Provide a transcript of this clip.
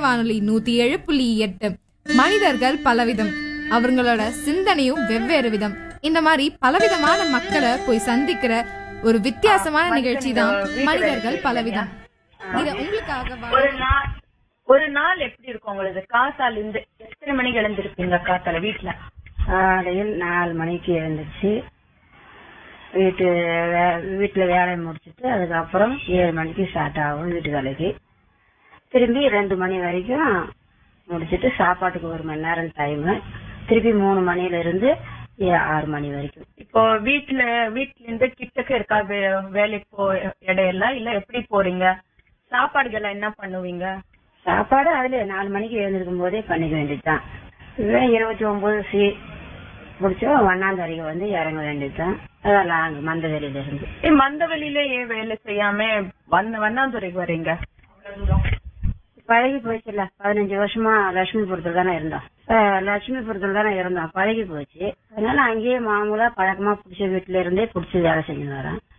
வானொலி நூத்தி ஏழு புள்ளி எட்டு மனிதர்கள் பலவிதம் அவங்களோட சிந்தனையும் வெவ்வேறு விதம் இந்த மாதிரி பலவிதமான மக்களை போய் சந்திக்கிற ஒரு வித்தியாசமான நிகழ்ச்சி தான் மனிதர்கள் பலவிதம் இத உங்களுக்காக வா- ஒரு நாள் ஒரு நாள் எப்படி இருக்கும் உங்களுக்கு காத்தால இருந்து எத்தனை மணிக்கு எழுந்திருப்பீங்க காத்தால வீட்டுல காலையில் நாலு மணிக்கு எழுந்துச்சு வீட்டு வே- வீட்டுல வேலையை முடிச்சிட்டு அதுக்கப்புறம் ஏழு மணிக்கு ஸ்டார்ட் ஆகும் வீட்டு வேலைக்கு திரும்பி ரெண்டு மணி வரைக்கும் முடிச்சிட்டு சாப்பாட்டுக்கு ஒரு மணி நேரம் டைம் திருப்பி மூணு மணில இருந்து ஏ- ஆறு மணி வரைக்கும் இப்போ வீட்டுல வீட்டுல இருந்து கிட்டக்க இருக்கா வே- வேலைக்கு போ இடையெல்லாம் இல்ல எப்படி போறீங்க சாப்பாடுகள் என்ன பண்ணுவீங்க சாப்பாடு அதுல நாலு மணிக்கு எழுந்திருக்கும் போதே பண்ணிக்க வேண்டியதுதான் இதுவே இருபத்தி ஒன்பது சி முடிச்சோம் வண்ணாந்தரிக்கு வந்து இறங்க வேண்டியதுதான் அதான் லாங் மந்த வெளியில இருந்து ஏ, மந்தவெளியில ஏன் வேலை செய்யாம வண்ண வண்ணாந்துறைக்கு வர்றீங்க பழகி போச்சுல பதினஞ்சு வருஷமா லட்சுமிபுரத்துல தானே இருந்தோம் அஹ் லட்சுமிபுரத்துல தானே இருந்தோம் பழகி போச்சு அதனால அங்கேயே மாமூலா பழக்கமா பிடிச்ச வீட்டுல இருந்தே பிடிச்சி வேலை செஞ்சு வரேன்